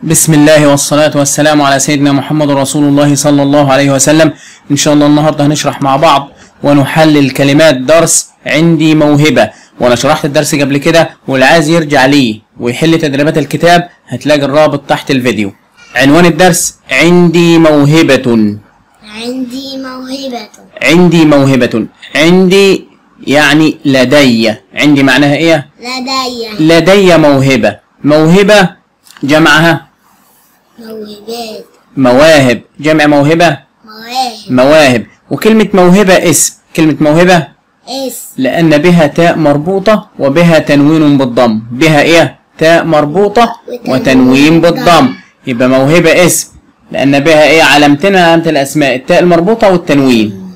بسم الله والصلاة والسلام على سيدنا محمد رسول الله صلى الله عليه وسلم إن شاء الله النهاردة هنشرح مع بعض ونحلل كلمات درس عندي موهبة وأنا شرحت الدرس قبل كده واللي عايز يرجع ليه ويحل تدريبات الكتاب هتلاقي الرابط تحت الفيديو عنوان الدرس عندي موهبة عندي موهبة عندي موهبة عندي يعني لدي عندي معناها ايه لدي لدي موهبة موهبة جمعها موهبات مواهب جمع موهبة مواهب مواهب وكلمة موهبة اسم كلمة موهبة اسم لأن بها تاء مربوطة وبها تنوين بالضم بها ايه تاء مربوطة وتنوين بالضم يبقى موهبة اسم لأن بها ايه علامتين علامة الأسماء التاء المربوطة والتنوين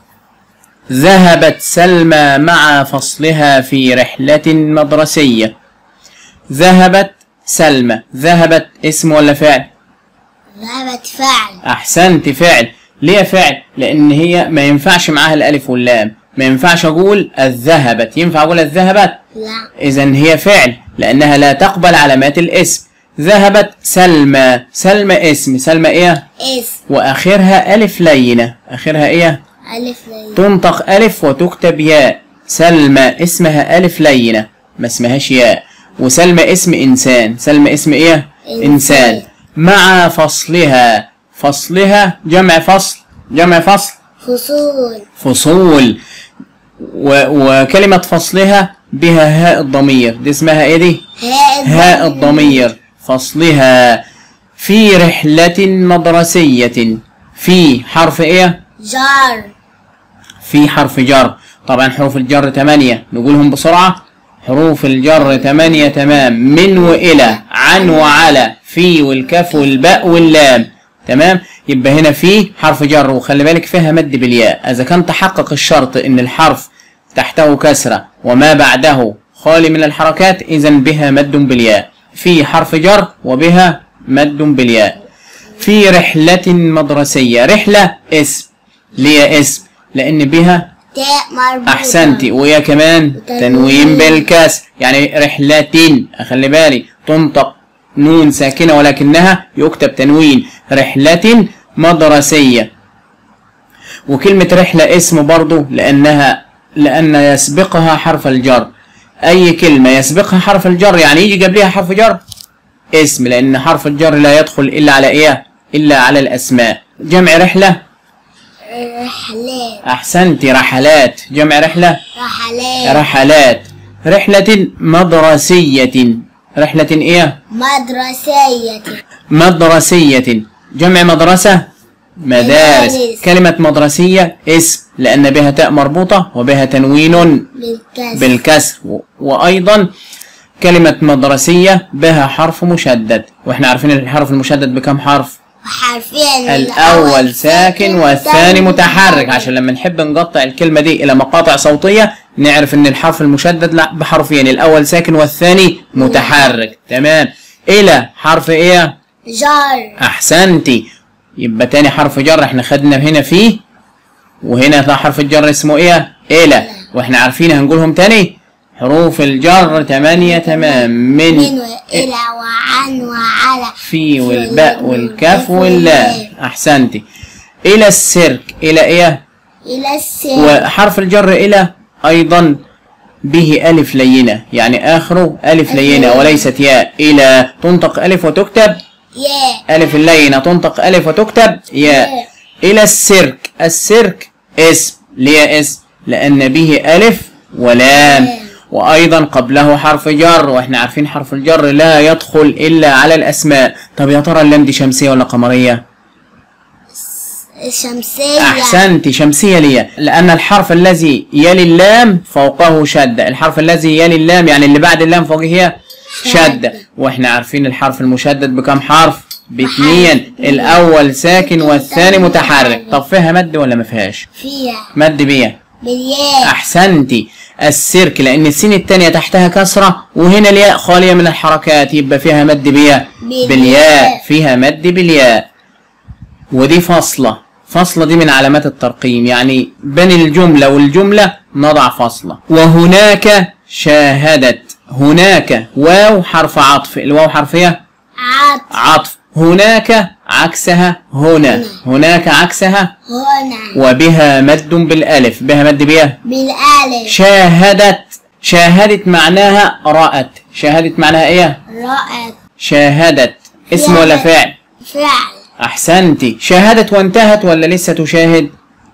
ذهبت سلمى مع فصلها في رحلة مدرسية ذهبت سلمى ذهبت اسم ولا فعل ذهبت فعل احسنت فعل ليه فعل لان هي ما ينفعش معاها الالف واللام ما ينفعش اقول الذهبت ينفع اقول الذهبت لا اذا هي فعل لانها لا تقبل علامات الاسم ذهبت سلمى سلمى اسم سلمى ايه اسم واخرها الف لينه اخرها ايه ألف ليلى تنطق ألف وتكتب ياء سلمى اسمها ألف لينة ما اسمهاش ياء وسلمى اسم إنسان سلمى اسم إيه؟ إنسان. إنسان مع فصلها فصلها جمع فصل جمع فصل فصول فصول و وكلمة فصلها بها هاء الضمير دي اسمها إيه دي؟ هاء هاء الضمير فصلها في رحلة مدرسية في حرف إيه؟ جار في حرف جر طبعا حروف الجر تمانية نقولهم بسرعة حروف الجر تمانية تمام من وإلى عن وعلى في والكاف والباء واللام تمام يبقى هنا في حرف جر وخلي بالك فيها مد بالياء إذا كان تحقق الشرط إن الحرف تحته كسرة وما بعده خالي من الحركات إذا بها مد بالياء في حرف جر وبها مد بالياء في رحلة مدرسية رحلة اسم ليه اسم لأن بها تاء مربوطة أحسنتي ويا كمان وتنوين. تنوين بالكسر يعني رحلة أخلي بالي تنطق نون ساكنة ولكنها يكتب تنوين رحلة مدرسية وكلمة رحلة اسم برضو لأنها لأن يسبقها حرف الجر أي كلمة يسبقها حرف الجر يعني يجي قبلها حرف جر اسم لأن حرف الجر لا يدخل إلا على إيه إلا على الأسماء جمع رحلة رحلات أحسنتي رحلات جمع رحلة رحلات رحلات رحلة مدرسية رحلة إيه مدرسية مدرسية جمع مدرسة مدارس مدارس. كلمة مدرسية اسم لأن بها تاء مربوطة وبها تنوين بالكسر بالكسر و- وأيضا كلمة مدرسية بها حرف مشدد وإحنا عارفين الحرف المشدد بكم حرف وحرفين الأول ساكن والثاني متحرك عشان لما نحب نقطع الكلمة دي إلى مقاطع صوتية نعرف إن الحرف المشدد لا بحرفين الأول ساكن والثاني متحرك تمام إلى حرف إيه؟ جار أحسنتي يبقى تاني حرف جر إحنا خدنا هنا فيه وهنا ده حرف الجر اسمه إيه؟ إلى وإحنا عارفين هنقولهم تاني حروف الجر تمانية تمام من, من وإلى وعن وعلى في والباء والكاف واللام احسنتي الى السرك الى ايه إلى السر وحرف الجر الى ايضا به الف لينه يعني اخره الف لينه وليست ياء الى تنطق الف وتكتب ياء الف اللينه تنطق الف وتكتب ياء ياء. الى السرك السرك اسم ليه اسم لان به الف ولام لام. وايضا قبله حرف جر واحنا عارفين حرف الجر لا يدخل الا على الاسماء طب يا ترى اللام دي شمسيه ولا قمريه الشمسية احسنت شمسيه ليه لان الحرف الذي يلي اللام فوقه شده الحرف الذي يلي اللام يعني اللي بعد اللام فوقه هي شده شدة. واحنا عارفين الحرف المشدد بكم حرف باثنين الاول ساكن والثاني متحرك طب فيها مد ولا ما فيهاش فيها مد بيه بالياء احسنتي السرك لان السين التانية تحتها كسرة وهنا الياء خالية من الحركات يبقى فيها مد بياء بالياء. بالياء فيها مد بالياء ودي فاصلة فاصلة دي من علامات الترقيم يعني بين الجملة والجملة نضع فاصلة وهناك شاهدت هناك واو حرف عطف الواو حرفية عطف عطف هناك عكسها هنا هناك عكسها هنا وبها مد بالالف بها مد بها بالألف شاهدت شاهدت معناها رأت شاهدت معناها ايه رأت شاهدت اسم ولا فعل فعل احسنتي شاهدت وانتهت ولا لسه تشاهد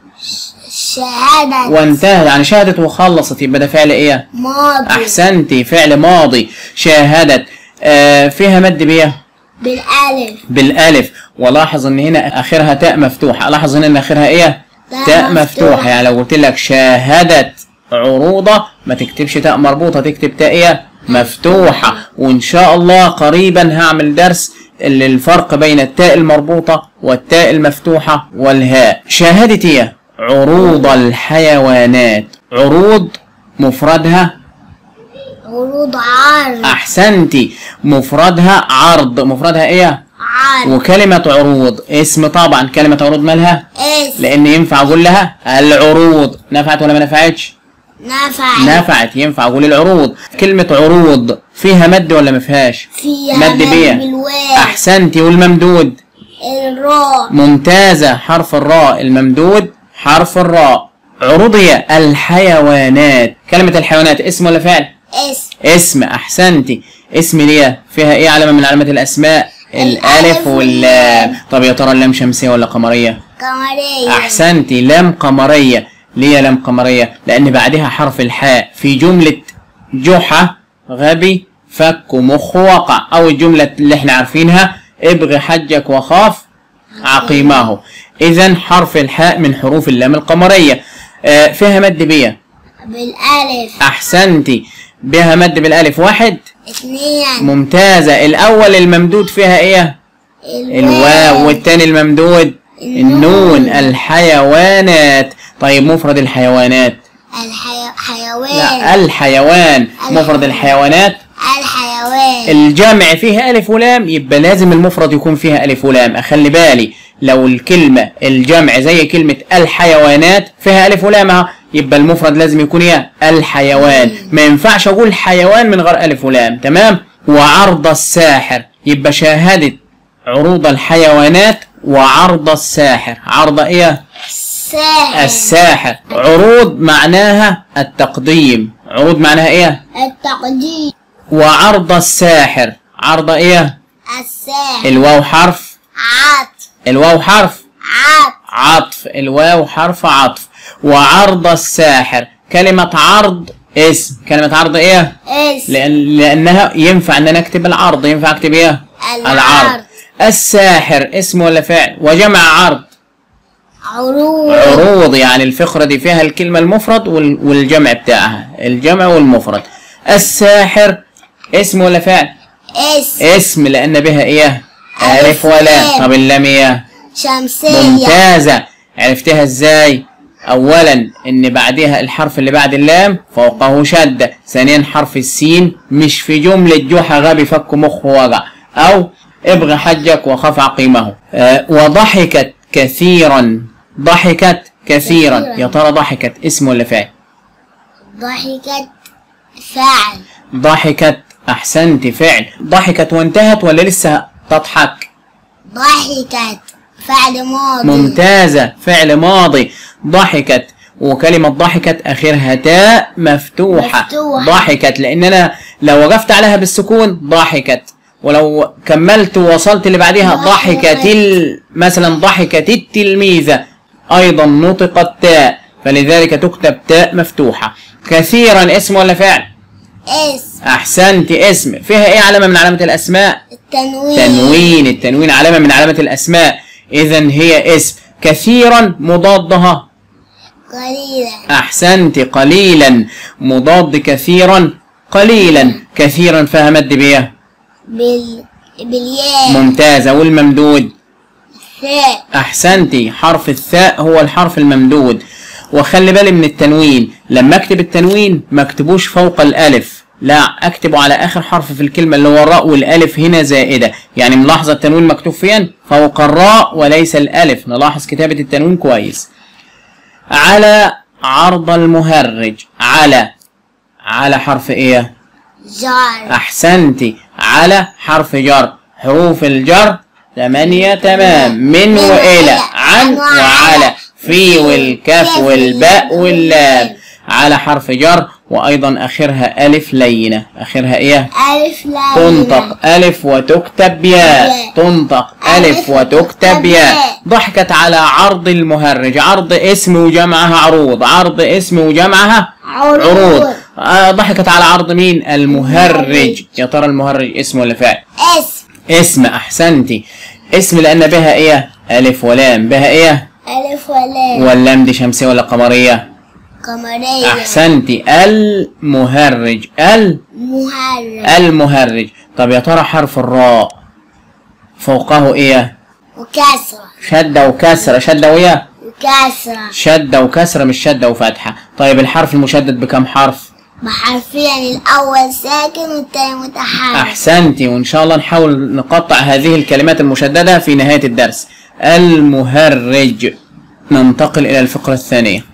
شهادة وانتهت يعني شاهدت وخلصت يبقى ده فعل ايه ماضي احسنتي فعل ماضي شاهدت آه فيها مد بيه بالألف بالالف ولاحظ ان هنا اخرها تاء مفتوحه لاحظ هنا ان اخرها ايه تاء تاء مفتوحة. مفتوحه يعني لو قلت لك شاهدت عروضه ما تكتبش تاء مربوطه تكتب تاء ايه مفتوحه وان شاء الله قريبا هعمل درس اللي الفرق بين التاء المربوطه والتاء المفتوحه والهاء شاهدت ايه عروض الحيوانات عروض مفردها عروض عرض احسنتي مفردها عرض مفردها ايه عرض وكلمة عروض اسم طبعا كلمة عروض مالها اسم لأن ينفع أقول لها العروض نفعت ولا ما نفعتش نفع نفعت ينفع أقول العروض كلمة عروض فيها مد ولا ما فيهاش فيها مد بيه بالواو أحسنتي والممدود الراء ممتازة حرف الراء الممدود حرف الراء عروضية الحيوانات كلمة الحيوانات اسم ولا فعل اسم اسم احسنتي اسم ليه فيها ايه علامه من علامات الاسماء الالف الألف واللام طب يا ترى اللام شمسيه ولا قمريه قمرية احسنتي لام قمريه ليه لام قمريه لان بعدها حرف الحاء في جمله جحا غبي فك مخ وقع او الجمله اللي احنا عارفينها ابغ حجك وخاف عقيمه اذا حرف الحاء من حروف اللام القمريه آه فيها مد بيه بالألف احسنتي بها مد بالالف واحد اثنين ممتازة الأول الممدود فيها إيه؟ الواو والتاني الممدود النون الحيوانات طيب مفرد الحيوانات الحي... حيوان لا الحيوان مفرد الحيوانات الحيوان الجمع فيها ألف ولام يبقى لازم المفرد يكون فيها ألف ولام أخلي بالي لو الكلمة الجمع زي كلمة الحيوانات فيها ألف ولام أهو، يبقى المفرد لازم يكون إيه الحيوان ما ينفعش أقول حيوان من غير ألف ولام تمام وعرض الساحر يبقى شاهدت عروض الحيوانات وعرض الساحر عرض إيه ساحر الساحر عروض معناها التقديم عروض معناها إيه التقديم وعرض الساحر عرض إيه الساحر الواو حرف عطف الواو حرف عطف عطف الواو حرف عطف وعرض الساحر كلمة عرض اسم كلمة عرض ايه اسم لأن لأنها ينفع ان انا اكتب العرض ينفع اكتب ايه العرض. الساحر اسم ولا فعل وجمع عرض عروض عروض يعني الفقرة دي فيها الكلمة المفرد وال- والجمع بتاعها الجمع والمفرد الساحر اسم ولا فعل اسم اسم لأن بها ايه ألف ألف ولا ولام. طب اللام ايه شمسية ممتازة عرفتها ازاي اولا ان بعدها الحرف اللي بعد اللام فوقه شدة ثانيا حرف السين مش في جملة جحا غبي فك مخ وجع او ابغى حجك وخاف عقيمه آه وضحكت كثيرا ضحكت كثيرا كثيراً. يا ترى ضحكت اسم ولا فعل ضحكت فعل ضحكت احسنت فعل ضحكت وانتهت ولا لسه تضحك ضحكت فعل ماضي ممتازة فعل ماضي ضحكت وكلمة ضحكت آخرها تاء مفتوحة مفتوحة. ضحكت لأن أنا لو وقفت عليها بالسكون ضحكت ولو كملت ووصلت اللي بعدها ضحكت. ضحكت ال... مثلا ضحكت التلميذة أيضا نطقت تاء فلذلك تكتب تاء مفتوحة كثيرا اسم ولا فعل اسم أحسنت اسم فيها إيه علامة من علامة الأسماء التنوين تنوين التنوين علامة من علامات الأسماء إذا هي اسم كثيرا مضادها قليلا أحسنت قليلا مضاد كثيرا قليلا كثيرا فيها مد بيه بال بالياء ممتازة والممدود ثاء أحسنتي حرف الثاء هو الحرف الممدود وخلي بالي من التنوين لما اكتب التنوين ما اكتبوش فوق الالف لا اكتبه على اخر حرف في الكلمه اللي هو الراء والالف هنا زائده يعني ملاحظه التنوين مكتوب فين فوق الراء وليس الالف نلاحظ كتابه التنوين كويس على عرض المهرج على على حرف ايه جار احسنتي على حرف جر حروف الجر ثمانية تمام من وإلى عن وعلى في والكاف والباء واللام على حرف جر وأيضا آخرها ألف لينة آخرها إيه؟ ألف لا تنطق ألف وتكتب ياء ياء. تنطق ألف وتكتب ياء ضحكت على عرض المهرج عرض اسم وجمعها عروض عرض اسم وجمعها عروض. عروض آه ضحكت على عرض مين المهرج يا ترى المهرج اسم ولا فعل اسم اسم أحسنتي اسم لأن بها إيه ألف ولام بها إيه ألف ولام واللام دي شمسية ولا قمرية قمرية أحسنتي المهرج ال مهرج المهرج طب يا ترى حرف الراء فوقه ايه وكسرة شدة وكسرة شدة وياه وكسرة شدة وكسرة مش شدة وفتحة طيب الحرف المشدد بكم حرف بحرفين الأول ساكن والتاني متحرك أحسنتي وإن شاء الله نحاول نقطع هذه الكلمات المشددة في نهاية الدرس المهرج ننتقل إلى الفقرة الثانية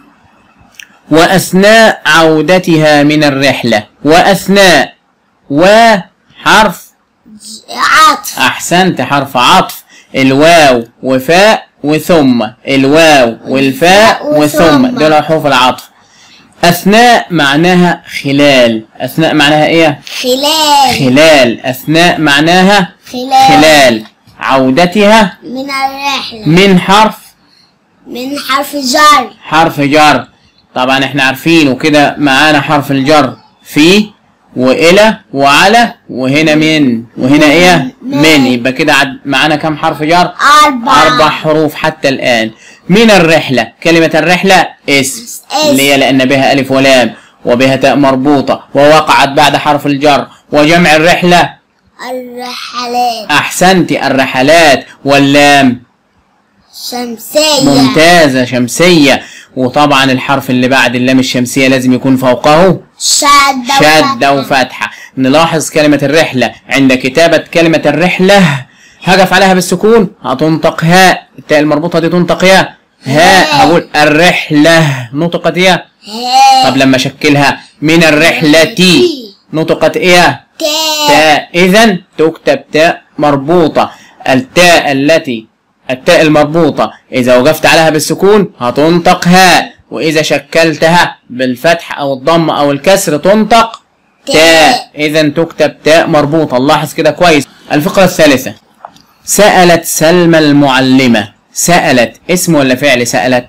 وأثناء عودتها من الرحلة وأثناء وحرف عطف أحسنت حرف عطف الواو وفاء وثم الواو والفاء وثم وثم. دول حروف العطف أثناء معناها خلال أثناء معناها إيه؟ خلال خلال أثناء معناها خلال خلال عودتها من الرحلة من حرف من حرف جر حرف جر طبعا احنا عارفين وكده معانا حرف الجر في وإلى وعلى وهنا من وهنا ايه من يبقى كده عد- معانا كم حرف جر أربعة أربع حروف حتى الآن من الرحلة كلمة الرحلة اسم اسم. اللي هي لأن بها ألف ولام وبها تاء مربوطة ووقعت بعد حرف الجر وجمع الرحلة الرحلات أحسنت الرحلات واللام شمسية ممتازة شمسية وطبعا الحرف اللي بعد اللام الشمسية لازم يكون فوقه شدة شدة وفتحة نلاحظ كلمة الرحلة عند كتابة كلمة الرحلة هقف عليها بالسكون هتنطق هاء التاء المربوطة دي تنطق يا هاء هقول الرحلة نطقت يا هاء طب لما شكلها من الرحلة تي. نطقت ايه تاء تاء اذا تكتب تاء مربوطة التاء التي التاء المربوطة إذا وقفت عليها بالسكون هتنطق هاء وإذا شكلتها بالفتح أو الضم أو الكسر تنطق تاء تاء. إذا تكتب تاء مربوطة لاحظ كده كويس الفقرة الثالثة سألت سلمى المعلمة سألت اسم ولا فعل سألت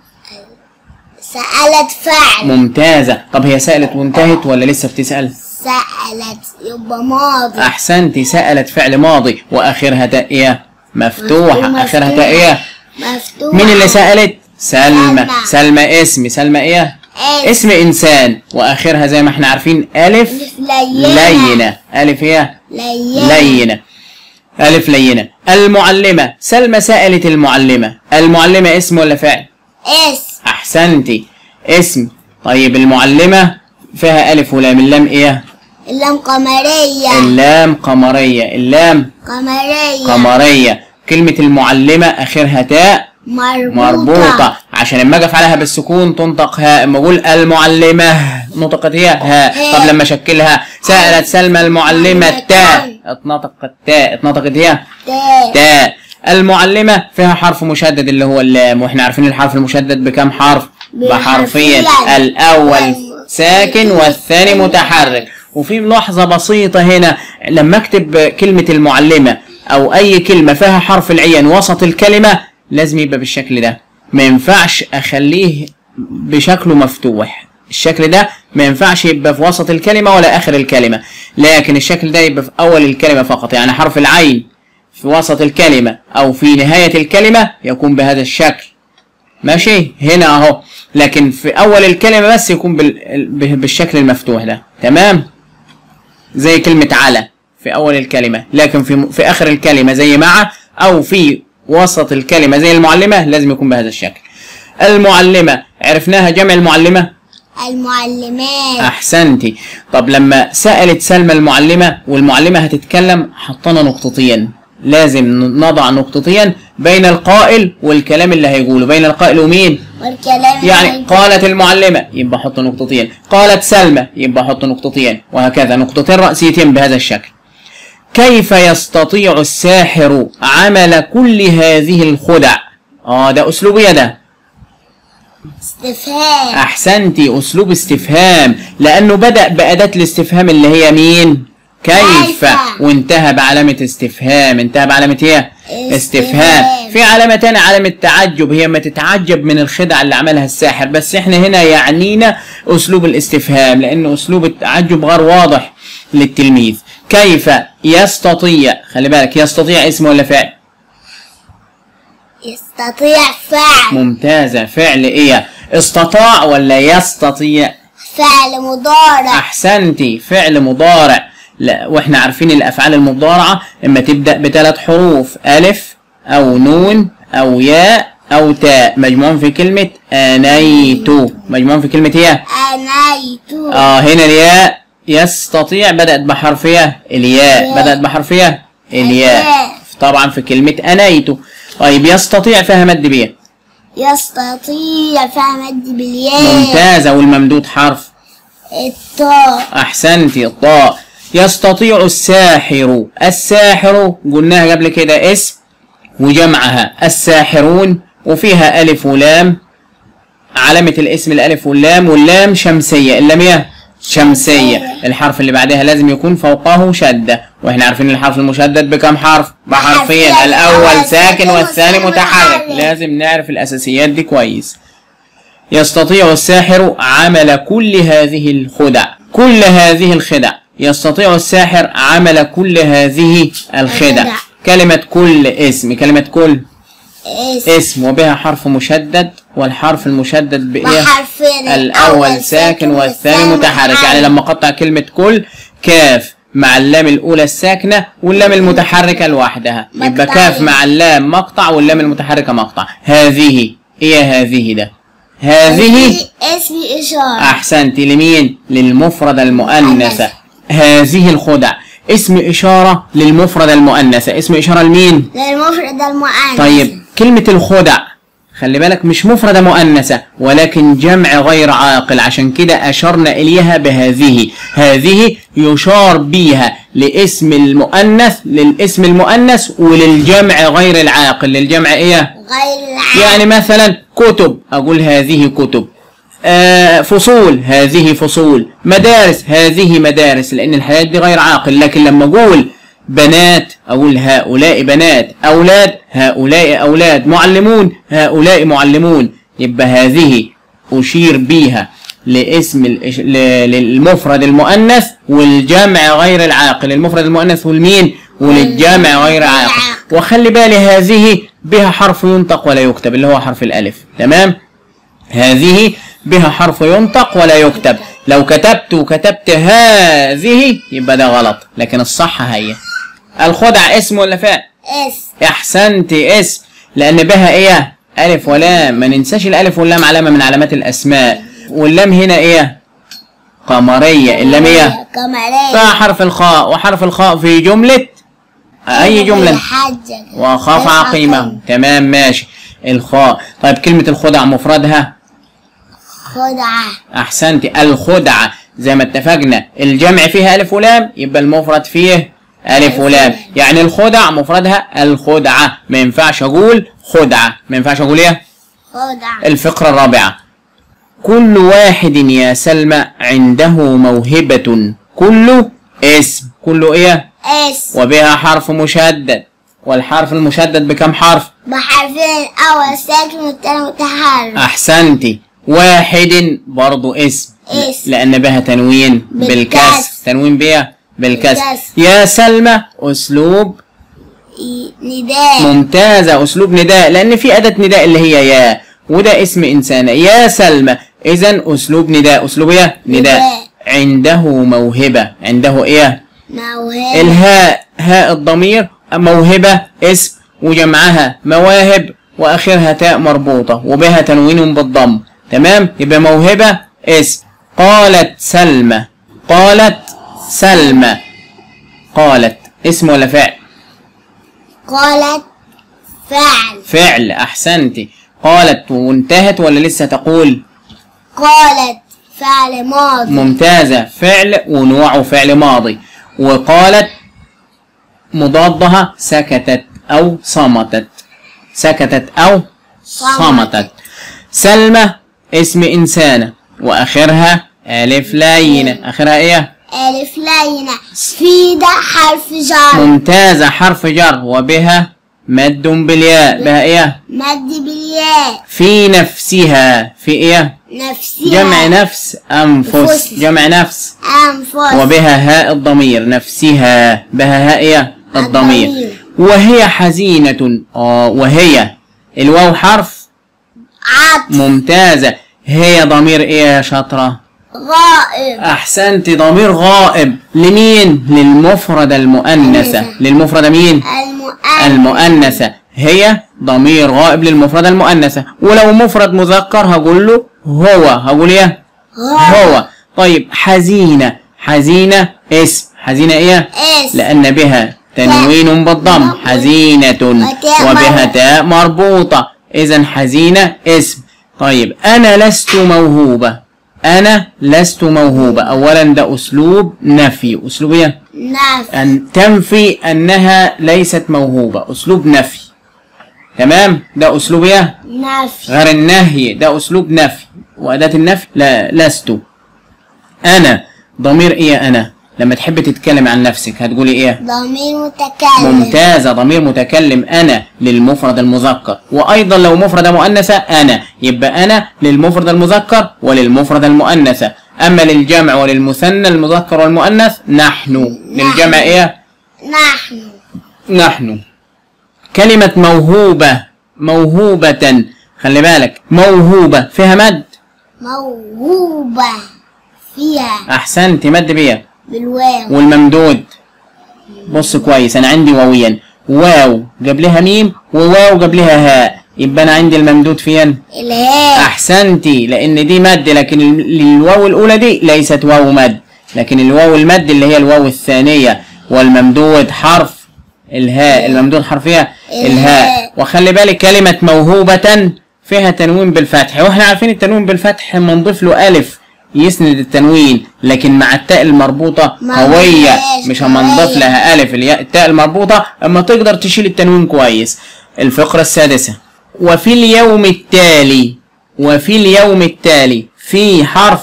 سألت فعل ممتازة طب هي سألت وانتهت ولا لسه بتسأل سألت يبقى ماضي أحسنتي سألت فعل ماضي وآخرها تاء إيه مفتوحة مفتوحة. آخرها تاء إيه مفتوح مين اللي سألت سلمى سلمى. سلمى اسم سلمى إيه اسم. اسم إنسان وآخرها زي ما احنا عارفين ألف ألف لينة لينة ألف إيه لينة لينة ألف لينة المعلمة سلمى سألت المعلمة المعلمة اسم ولا فعل اسم أحسنتي اسم طيب المعلمة فيها ألف ولام اللام إيه اللام قمرية اللام قمرية اللام قمرية قمرية كلمة المعلمة آخرها تاء مربوطة, مربوطة عشان لما أقف عليها بالسكون تنطق هاء اما أقول المعلمة نطقت هي هاء هاء. طب لما أشكلها سألت سلمى المعلمة تاء اتنطقت تاء اتنطقت هي تاء تاء المعلمة فيها حرف مشدد اللي هو اللام واحنا عارفين الحرف المشدد بكم حرف بحرفين بحرفين. الأول ساكن والثاني متحرك وفي ملاحظة بسيطة هنا لما اكتب كلمة المعلمة أو أي كلمة فيها حرف العين وسط الكلمة لازم يبقى بالشكل ده ما ينفعش أخليه بشكله مفتوح الشكل ده ما ينفعش يبقى في وسط الكلمة ولا آخر الكلمة لكن الشكل ده يبقى في أول الكلمة فقط يعني حرف العين في وسط الكلمة أو في نهاية الكلمة يكون بهذا الشكل ماشي هنا اهو لكن في اول الكلمه بس يكون بال... ب- بالشكل المفتوح ده تمام زي كلمه على في اول الكلمه لكن في في اخر الكلمه زي مع او في وسط الكلمه زي المعلمه لازم يكون بهذا الشكل المعلمه عرفناها جمع المعلمه المعلمات احسنتي طب لما سالت سلمى المعلمه والمعلمه هتتكلم حطنا نقطتين لازم نضع نقطتين بين القائل والكلام اللي هيقوله بين القائل ومين والكلام يعني اللي- قالت المعلمة يبقى حط نقطتين قالت سلمى يبقى حط نقطتين وهكذا نقطتين رأسيتين بهذا الشكل كيف يستطيع الساحر عمل كل هذه الخدع اه ده اسلوب إيه ده استفهام احسنتي اسلوب استفهام لانه بدا باداه الاستفهام اللي هي مين كيف كيف. وانتهى بعلامه استفهام انتهى بعلامه ايه استفهام استفهام. في علامه تانية علامه تعجب هي ما تتعجب من الخدعه اللي عملها الساحر بس احنا هنا يعنينا اسلوب الاستفهام لان اسلوب التعجب غير واضح للتلميذ كيف يستطيع خلي بالك يستطيع اسم ولا فعل يستطيع فعل ممتازه فعل ايه استطاع ولا يستطيع فعل مضارع احسنتي فعل مضارع لا واحنا عارفين الافعال المضارعه اما تبدا بثلاث حروف الف او نون او ياء او تاء مجموعهم في كلمه انيت مجموعهم في كلمه ايه أنيت اه هنا الياء يستطيع بدات بحرف ايه الياء الياء. بدات بحرف ايه الياء الياء. طبعا في كلمه انيت طيب يستطيع فيها مد بيه يستطيع فعل مد بالياء ممتازه والممدود حرف الطاء احسنتي الطاء يستطيع الساحر الساحر قلناها قبل كده اسم وجمعها الساحرون وفيها الف ولام علامة الاسم الالف واللام واللام شمسية اللام ايه شمسية الحرف اللي بعدها لازم يكون فوقه شدة واحنا عارفين الحرف المشدد بكم حرف بحرفين بحرفين. الاول ساكن والثاني والثاني متحرك متحرك. لازم نعرف الاساسيات دي كويس يستطيع الساحر عمل كل هذه الخدع كل هذه الخدع يستطيع الساحر عمل كل هذه الخدع الخدع. كلمة كل اسم كلمة كل اسم اسم وبها حرف مشدد والحرف المشدد بإيه؟ بحرفين الأول ساكن والثاني متحرك يعني لما قطع كلمة كل كاف مع اللام الأولى الساكنة واللام المتحركة لوحدها يبقى مقطعين. كاف مع اللام مقطع واللام المتحركة مقطع هذه إيه هذه ده هذه اسم إشارة أحسنت لمين للمفردة المؤنثة هذه الخدع اسم إشارة للمفردة المؤنثة اسم إشارة لمين للمفرد المؤنث طيب كلمة الخدع خلي بالك مش مفردة مؤنثة ولكن جمع غير عاقل عشان كده أشرنا إليها بهذه هذه يشار بيها لاسم المؤنث للاسم المؤنث وللجمع غير العاقل للجمع إيه غير العام يعني مثلا كتب أقول هذه كتب آه فصول هذه فصول مدارس هذه مدارس لأن الحياة دي غير عاقل لكن لما أقول بنات أقول هؤلاء بنات أولاد هؤلاء أولاد معلمون هؤلاء معلمون يبقى هذه أشير بيها لاسم الإش... ل... للمفرد المؤنث والجمع غير العاقل المفرد المؤنث والمين وللجمع غير عاقل وخلي بالي هذه بها حرف ينطق ولا يكتب اللي هو حرف الألف تمام هذه بها حرف ينطق ولا يكتب لو كتبت وكتبت هذه يبقى ده غلط لكن الصح هي الخدع اسم ولا فعل اسم احسنت اسم لان بها ايه الف ولام ما ننساش الالف واللام علامه من علامات الاسماء واللام هنا ايه قمريه اللام ايه قمرية فيها حرف الخاء وحرف الخاء في جمله اي جمله الحجة وخاف عقيمه تمام ماشي الخاء طيب كلمه الخدع مفردها خدعة احسنت الخدعه زي ما اتفقنا الجمع فيها الف ولام يبقى المفرد فيه الف ولام يعني الخدع مفردها الخدعه ما ينفعش اقول خدعه ما ينفعش اقول ايه خدعة الفقره الرابعه كل واحد يا سلمى عنده موهبه كل اسم كله ايه اسم وبها حرف مشدد والحرف المشدد بكم حرف بحرفين الأول ساكن والتاني متحرك احسنتي واحد برضو اسم اسم. لان بها تنوين بالكسر بالكسر. تنوين بها بالكسر بالكسر. يا سلمى اسلوب ي- نداء ممتازة اسلوب نداء لان في اداة نداء اللي هي يا وده اسم انسانة يا سلمى اذا اسلوب نداء اسلوب ايه نداء نداء. عنده موهبة عنده ايه موهبة الهاء هاء الضمير موهبة اسم وجمعها مواهب واخرها تاء مربوطة وبها تنوين بالضم تمام يبقى موهبة اسم قالت سلمى قالت سلمى قالت اسم ولا فعل قالت فعل فعل احسنتي قالت وانتهت ولا لسه تقول قالت فعل ماضي ممتازة فعل ونوعه فعل ماضي وقالت مضادها سكتت أو صمتت سكتت أو صمتت سلمى اسم إنسانة وآخرها ألف لينة آخرها إيه؟ ألف لينة في ده حرف جر ممتازة حرف جر وبها مد بالياء بها إيه؟ مد بالياء في نفسها في إيه؟ نفسها جمع نفس أنفس أنفس. جمع نفس أنفس وبها هاء الضمير نفسها بها هاء إيه؟ الضمير الضمير. وهي حزينة آه وهي الواو حرف عطف ممتازة هي ضمير إيه يا شاطرة؟ غائب أحسنت ضمير غائب لمين؟ للمفردة المؤنثة مؤنثة. للمفردة مين؟ المؤنث المؤنثة هي ضمير غائب للمفردة المؤنثة ولو مفرد مذكر هقول له هو هقول ايه؟ هو طيب حزينة حزينة اسم حزينة ايه؟ اسم لأن بها تنوين بالضم حزينة وبها تاء مربوطة إذا حزينة اسم طيب أنا لست موهوبة أنا لست موهوبة أولا ده أسلوب نفي أسلوب إيه؟ نفس أن تنفي أنها ليست موهوبة أسلوب نفي تمام ده أسلوب إيه؟ نفس غير النهي ده أسلوب نفي وأداة النفي لا لست أنا ضمير إيه أنا لما تحب تتكلم عن نفسك هتقولي إيه ضمير متكلم ممتازة ضمير متكلم أنا للمفرد المذكر وأيضا لو مفردة مؤنثة أنا يبقى أنا للمفرد المذكر وللمفرد المؤنثة أما للجمع وللمثنى المذكر والمؤنث نحن للجمع إيه نحن نحن كلمة موهوبة موهوبة خلي بالك موهوبة فيها مد موهوبة فيها أحسنت مد بيها بالواو والممدود بص كويس أنا عندي واويا واو قبلها ميم وواو قبلها هاء يبقى أنا عندي الممدود فين؟ الهاء أحسنتي لأن دي مد لكن ال- الواو الأولى دي ليست واو مد لكن الواو المد اللي هي الواو الثانية والممدود حرف الهاء الممدود حرف ايه؟ الهاء الهاء. وخلي بالك كلمة موهوبة فيها تنوين بالفتح واحنا عارفين التنوين بالفتح اما نضيف له ألف يسند التنوين لكن مع التاء المربوطة ما قوية فيهاش مش اما نضيف قوية. لها ألف الياء- التاء المربوطة اما تقدر تشيل التنوين كويس الفقرة السادسة وفي اليوم التالي وفي اليوم التالي في حرف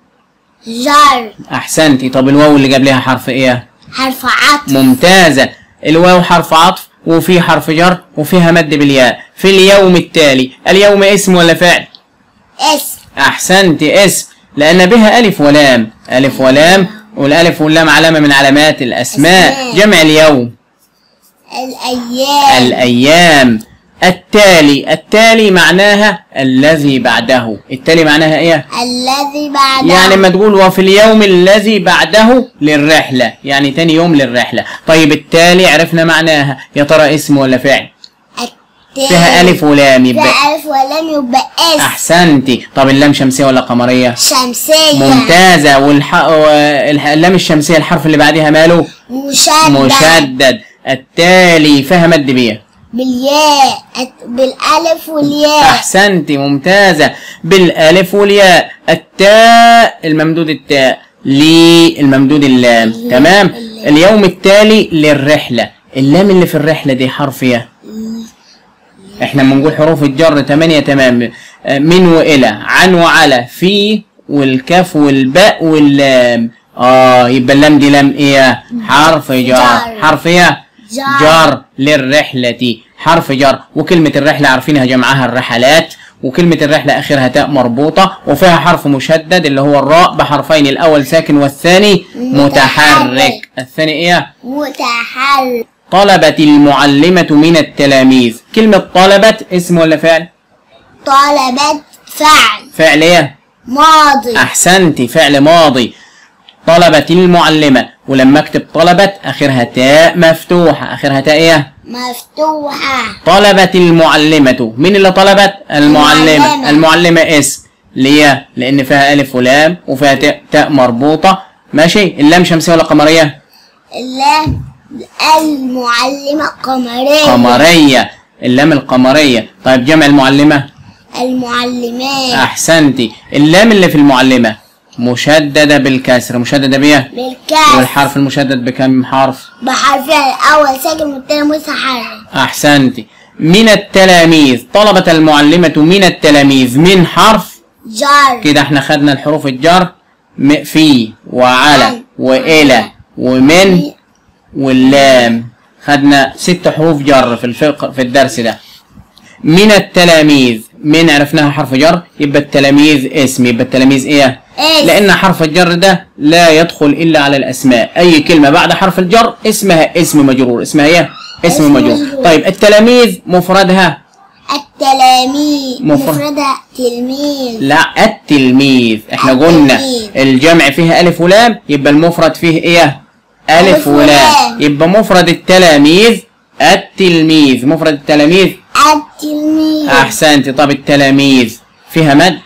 جر احسنتي طب الواو اللي قبلها حرف ايه حرف عطف ممتازة الواو حرف عطف وفي حرف جر وفيها مد بالياء في اليوم التالي اليوم اسم ولا فعل اسم احسنت اسم لان بها الف ولام الف ولام والالف واللام علامة من علامات الاسماء أسماء. جمع اليوم الأيام الايام التالي التالي معناها الذي بعده التالي معناها ايه الذي بعده يعني لما تقول وفي اليوم الذي بعده للرحلة يعني تاني يوم للرحلة طيب التالي عرفنا معناها يا ترى اسم ولا فعل التالي فيها ألف ولام يبقى فيها ألف ولم يبقى اسم أحسنتي طب اللام شمسية ولا قمرية شمسية ممتازة والح... والح... اللام الشمسية الحرف اللي بعدها ماله مشدد مشدد التالي فيها مد بيه بالياء الت- بالألف والياء أحسنتي ممتازة بالألف والياء التاء الممدود التاء لي الممدود اللام تمام اللام. اليوم التالي للرحلة اللام اللي في الرحلة دي حرف ايه احنا بنقول حروف الجر تمانية تمام آه، من وإلى عن وعلى في والكاف والباء واللام اه يبقى اللام دي لام ايه حرف جر جر. حرف ايه جر. جر للرحلة حرف جر وكلمة الرحلة عارفينها جمعها الرحلات وكلمة الرحلة آخرها تاء مربوطة وفيها حرف مشدد اللي هو الراء بحرفين الأول ساكن والثاني متحرك متحرك. الثاني إيه؟ متحرك طلبت المعلمة من التلاميذ كلمة طلبت اسم ولا فعل؟ طلبت فعل فعل إيه؟ ماضي أحسنتي فعل ماضي طلبت المعلمة ولما اكتب طلبت آخرها تاء مفتوحة آخرها تاء إيه؟ مفتوحة طلبت المعلمة مين اللي طلبت المعلمة المعلمة. المعلمة اسم ليه لان فيها الف ولام وفيها تاء, تاء مربوطة ماشي اللام شمسية ولا قمرية اللام المعلمة قمرية قمرية اللام القمرية طيب جمع المعلمة المعلمات احسنتي اللام اللي في المعلمة مشددة بالكسر مشددة بيه بالكسر والحرف المشدد بكم حرف بحرفين الأول ساكن والتاني متحرك أحسنتي من التلاميذ طلبت المعلمة من التلاميذ من حرف جر كده احنا خدنا الحروف الجر م- في وعلى وإلى ومن واللام خدنا ست حروف جر في الفقه في الدرس ده من التلاميذ من عرفناها حرف جر يبقى التلاميذ اسم يبقى التلاميذ ايه اسم. لان حرف الجر ده لا يدخل الا على الاسماء اي كلمه بعد حرف الجر اسمها اسم مجرور اسمها ايه اسم اسم مجرور مجرور. طيب التلاميذ مفردها التلاميذ مفرد. مفردها تلميذ لا التلميذ احنا قلنا التلميذ. الجمع فيها الف ولام يبقى المفرد فيه ايه الف ألف ولام ولام. يبقى مفرد التلاميذ التلميذ مفرد التلاميذ التلميذ احسنت طب التلاميذ فيها مد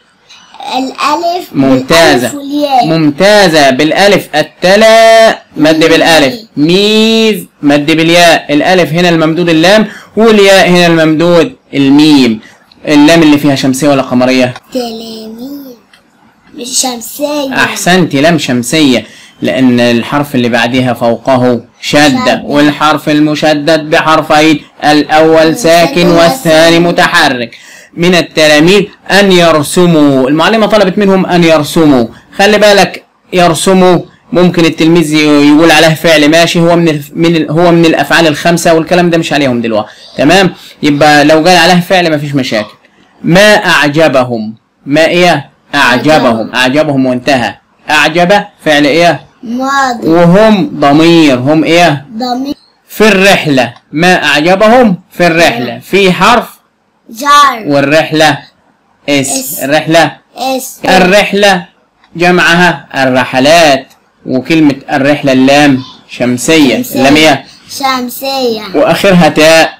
الألف ممتازة بالألف والياء ممتازة بالألف التلا مد بالألف ميز مد بالياء الألف هنا الممدود اللام والياء هنا الممدود الميم اللام اللي فيها شمسية ولا قمرية تلاميذ مش شمسية أحسنت لام شمسية لأن الحرف اللي بعدها فوقه شدة شدة. والحرف المشدد بحرفين الأول ساكن والثاني متحرك من التلاميذ أن يرسموا المعلمة طلبت منهم أن يرسموا خلي بالك يرسموا ممكن التلميذ ي- يقول عليه فعل ماشي هو من الف- من ال- هو من الافعال الخمسه والكلام ده مش عليهم دلوقتي تمام يبقى لو قال عليه فعل مفيش مشاكل ما اعجبهم ما ايه اعجبهم اعجبهم وانتهى اعجب فعل ايه ماضي وهم ضمير هم ايه ضمير في الرحله ما اعجبهم في الرحله في حرف جر والرحله اس اس. الرحله اسم الرحلة جمعها الرحلات وكلمة الرحلة اللام شمسية شمسية. اللام إيه؟ شمسية وآخرها تاء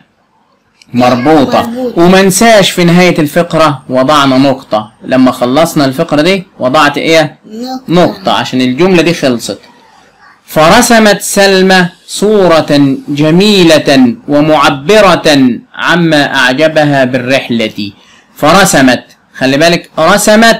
مربوطة مربوطة. وما نساش في نهاية الفقرة وضعنا نقطة لما خلصنا الفقرة دي وضعت إيه؟ نقطة نقطة عشان الجملة دي خلصت فرسمت سلمى صورة جميلة ومعبرة عما أعجبها بالرحلة فرسمت خلي بالك رسمت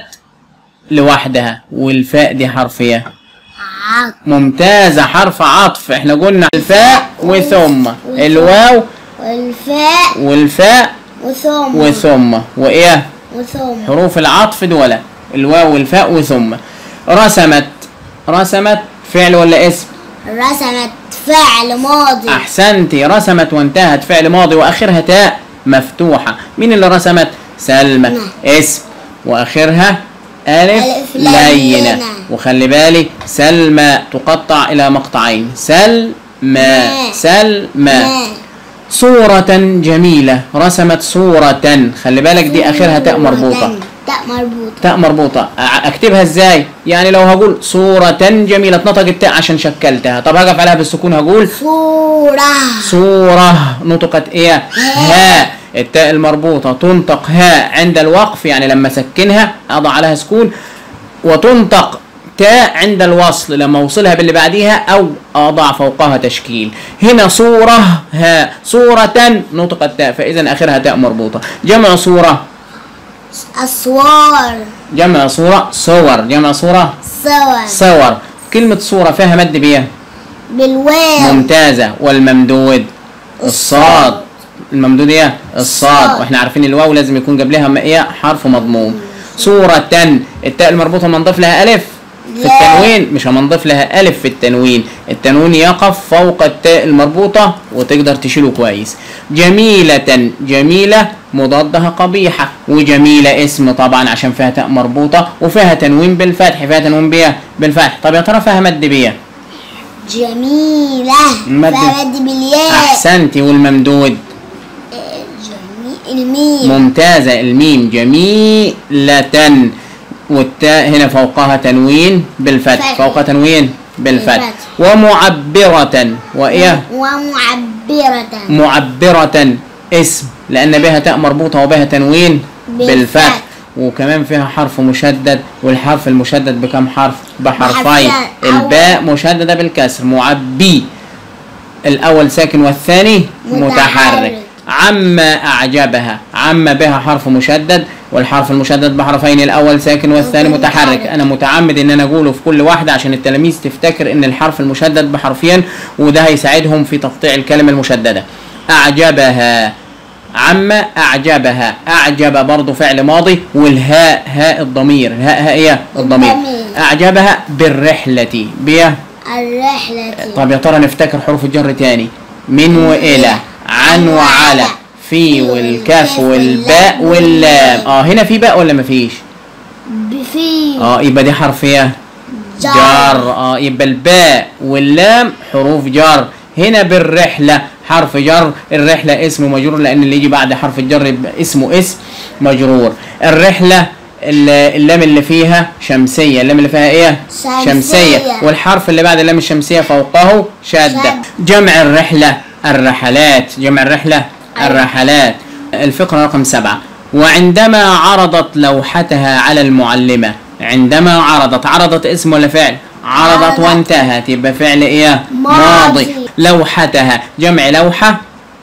لوحدها والفاء دي حرفية عط ممتازة حرف عطف احنا قلنا الفاء وثم الواو والفاء والفاء وثم وثم وإيه وثم حروف العطف دول الواو والفاء وثم رسمت رسمت فعل ولا اسم رسمت فعل ماضي احسنتي رسمت وانتهت فعل ماضي واخرها تاء مفتوحه مين اللي رسمت سلمى نعم. اسم واخرها الف ألف لينه لينة. وخلي بالي سلمى تقطع الى مقطعين سلمى ما. سلمى ما. صورة جميلة رسمت صورة خلي بالك دي اخرها تاء مربوطة تاء مربوطة تاء مربوطة أ- اكتبها ازاي؟ يعني لو هقول صورة جميلة اتنطق التاء عشان شكلتها طب هقف عليها بالسكون هقول صورة صورة نطقت ايه؟ هاء التاء المربوطة تنطق هاء عند الوقف يعني لما سكنها اضع عليها سكون وتنطق تاء عند الوصل لما اوصلها باللي بعديها او اضع فوقها تشكيل هنا صورة هاء صورة نطقت تاء فاذا اخرها تاء مربوطة جمع صورة أسوار جمع صورة صور جمع صورة صور صور كلمة صورة فيها مد بيه بالواو ممتازة والممدود الصاد الممدود ايه الصاد الصاد. واحنا عارفين الواو لازم يكون قبلها م- ايه حرف مضموم صورة التاء المربوطة منضيف لها ألف في لا. التنوين مش هنضيف لها ألف في التنوين التنوين يقف فوق التاء المربوطة وتقدر تشيله كويس جميلة جميلة مضادها قبيحة وجميلة اسم طبعا عشان فيها تاء مربوطة وفيها تنوين بالفتح فيها تنوين بيه بالفتح طب يا ترى فيها مد بيه جميلة مد. فمد بالياء أحسنتي والممدود جميل الميم ممتازة الميم جميلة والتاء هنا فوقها تنوين بالفتح فتح. فوقها تنوين بالفتح بالفتح. ومعبرة وإيه ومعبرة معبرة اسم لأن بها تاء مربوطة وبها تنوين بالفتح. بالفتح وكمان فيها حرف مشدد والحرف المشدد بكم حرف بحرفين بحرفين. الباء مشددة بالكسر معبي الأول ساكن والثاني متحرك. متحرك عما أعجبها عم بها حرف مشدد والحرف المشدد بحرفين الاول ساكن والثاني متحرك انا متعمد ان انا اقوله في كل واحده عشان التلاميذ تفتكر ان الحرف المشدد بحرفين وده هيساعدهم في تقطيع الكلمه المشدده اعجبها عم اعجبها اعجب برضه فعل ماضي والهاء هاء الضمير الهاء هاء ايه الضمير الضمير. اعجبها بالرحله بيه الرحلة طب يا ترى نفتكر حروف الجر تاني من والى عن وعلى في والكاف والباء واللام اه هنا في باء ولا مفيش بفي اه يبقى دي حرف ايه جر. جر اه يبقى الباء واللام حروف جر هنا بالرحلة حرف جر الرحلة اسم مجرور لأن اللي يجي بعد حرف الجر يبقى اسمه اسم مجرور الرحلة ال- اللام اللي فيها شمسية اللام اللي فيها ايه شمسية. والحرف اللي بعد اللام الشمسية فوقه شادة شد. جمع الرحلة الرحلات جمع الرحلة الرحلات الفقرة رقم سبعة وعندما عرضت لوحتها على المعلمة عندما عرضت عرضت اسم ولا فعل عرضت عرضت. وانتهت يبقى فعل ايه ماضي. لوحتها جمع لوحة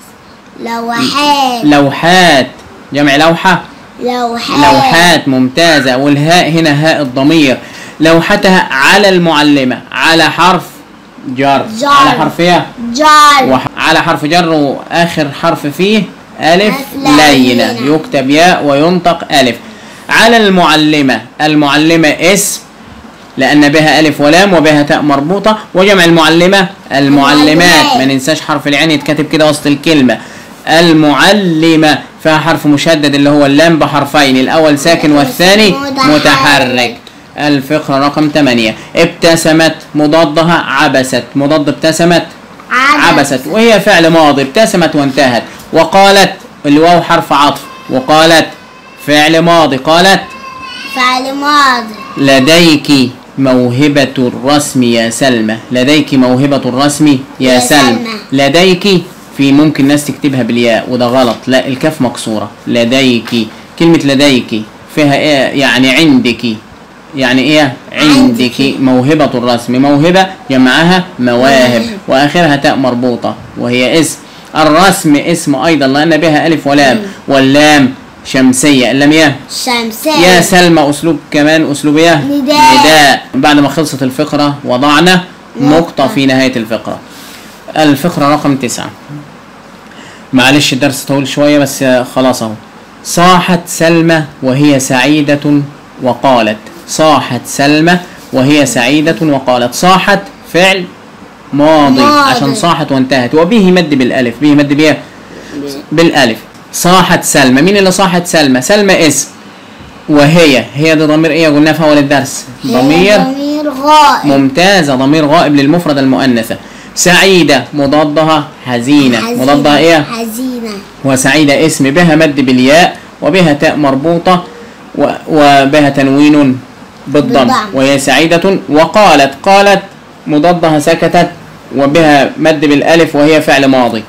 لوحات لوحات جمع لوحة لوحات لوحات ممتازة والهاء هنا هاء الضمير لوحتها على المعلمة على حرف جر جر. على حرف ايه جار وح- على حرف جر واخر حرف فيه الف ألف لينه لينة. يكتب ياء وينطق الف على المعلمه المعلمه اسم لان بها الف ولام وبها تاء مربوطه وجمع المعلمه المعلمات المعلمات. ما ننساش حرف العين يتكتب كده وسط الكلمه المعلمه فيها حرف مشدد اللي هو اللام بحرفين الاول ساكن والثاني متحرك. متحرك الفقرة رقم 8 ابتسمت مضادها عبست مضاد ابتسمت عبست وهي فعل ماضي ابتسمت وانتهت وقالت الواو حرف عطف وقالت فعل ماضي قالت فعل ماضي لديك موهبة الرسم يا سلمى لديك موهبة الرسم يا يا سلمى سلمى. لديك في ممكن ناس تكتبها بالياء وده غلط لا الكاف مكسورة لديك كلمة لديك فيها ايه يعني عندك يعني ايه عندك عندك. موهبة الرسم موهبة جمعها مواهب مواهب. واخرها تاء مربوطة وهي اسم الرسم اسم ايضا لان بها الف ولام واللام شمسية اللام ايه شمسية يا سلمى اسلوب كمان اسلوب ايه نداء. نداء بعد ما خلصت الفقره وضعنا نقطه نقطة. في نهايه الفقره الفقره رقم تسعة معلش الدرس طويل شويه بس خلاص اهو صاحت سلمى وهي سعيده وقالت صاحت سلمى وهي سعيده وقالت صاحت فعل ماضي, ماضي. عشان صاحت وانتهت وبه مد بالالف به مد بايه بالالف صاحت سلمى مين اللي صاحت سلمى سلمى اسم وهي هي دي ضمير ايه قلنا في اول الدرس هي ضمير ضمير غائب ممتازة ضمير غائب للمفرد المؤنثة سعيدة مضادها حزينة حزينة. مضادها ايه حزينة وسعيدة اسم بها مد بالياء وبها تاء مربوطة و- وبها تنوين بالضم بالضم. وهي سعيدة وقالت قالت مضادها سكتت وبها مد بالالف وهي فعل ماضي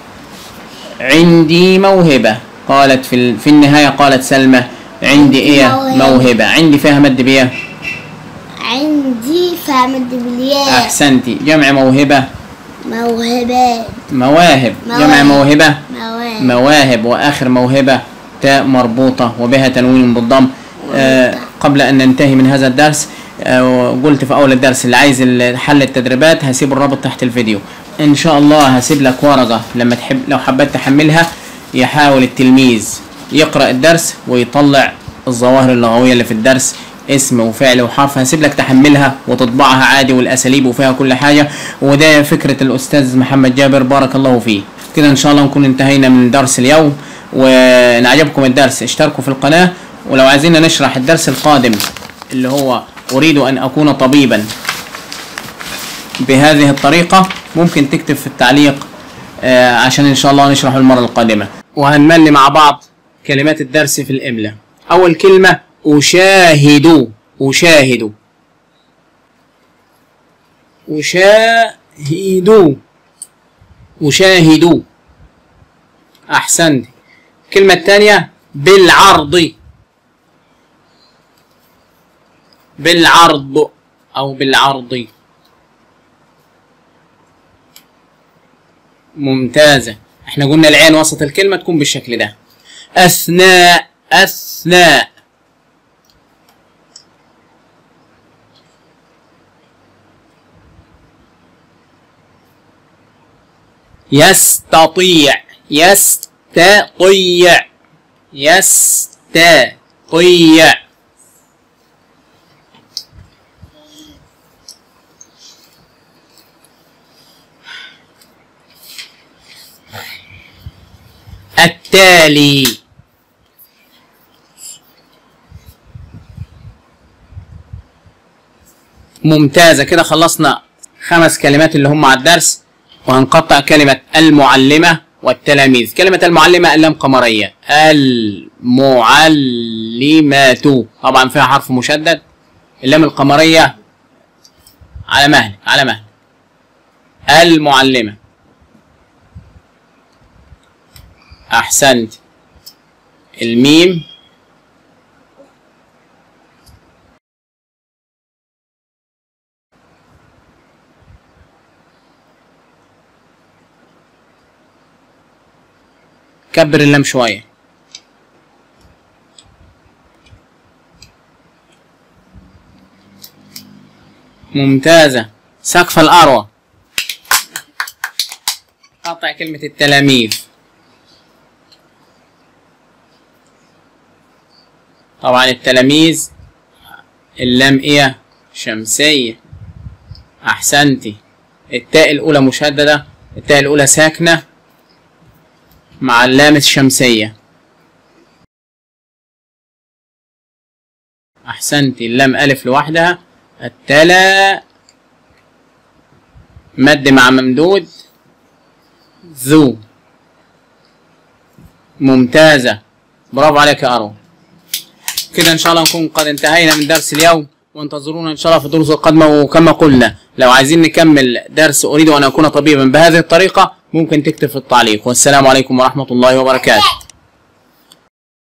عندي موهبة قالت في ال- في النهاية قالت سلمى عندي ايه موهبة. موهبة عندي فيها مد بيه عندي فمد بالياء احسنتي جمع موهبة موهبات مواهب جمع مواهب. موهبة مواهب مواهب واخر موهبة تاء مربوطة وبها تنوين بالضم آه قبل ان ننتهي من هذا الدرس آه قلت في اول الدرس اللي عايز ال- حل التدريبات هسيب الرابط تحت الفيديو ان شاء الله هسيب لك ورقة لما تحب لو حبيت تحملها يحاول التلميذ يقرأ الدرس ويطلع الظواهر اللغوية اللي في الدرس اسم وفعل وحرف هسيب لك تحملها وتطبعها عادي والاساليب وفيها كل حاجة وده فكرة الاستاذ محمد جابر بارك الله فيه كده ان شاء الله نكون انتهينا من درس اليوم وان عجبكم الدرس اشتركوا في القناة ولو عايزين نشرح الدرس القادم اللي هو اريد ان اكون طبيبا بهذه الطريقة ممكن تكتب في التعليق آه، عشان ان شاء الله نشرحه المرة القادمة وهنملي مع بعض كلمات الدرس في الإملاء أول كلمة أشاهد أشاهد أشاهد أشاهد أحسنت الكلمة الثانية بالعرض بالعرض أو بالعرض ممتازة احنا قلنا العين وسط الكلمة تكون بالشكل ده أثناء أثناء يستطيع يستطيع يستطيع التالي ممتازة كده خلصنا خمس كلمات اللي هم على الدرس وهنقطع كلمة المعلمة والتلاميذ كلمة المعلمة اللام قمرية المعلمة طبعا فيها حرف مشدد اللام القمرية على مهل على مهل المعلمة أحسنت الميم كبر اللام شوية ممتازة سقف الأروى قطع كلمة التلاميذ طبعا التلاميذ اللام ايه شمسية احسنتي التاء الاولى مشددة التاء الاولى ساكنة مع اللام الشمسية احسنتي اللام الف لوحدها التلا مد مع ممدود ذو ممتازة برافو عليك يا أرو كده ان شاء الله نكون قد انتهينا من درس اليوم وانتظرونا ان شاء الله في الدروس القادمه وكما قلنا لو عايزين نكمل درس اريد ان اكون طبيبا بهذه الطريقه ممكن تكتب في التعليق والسلام عليكم ورحمه الله وبركاته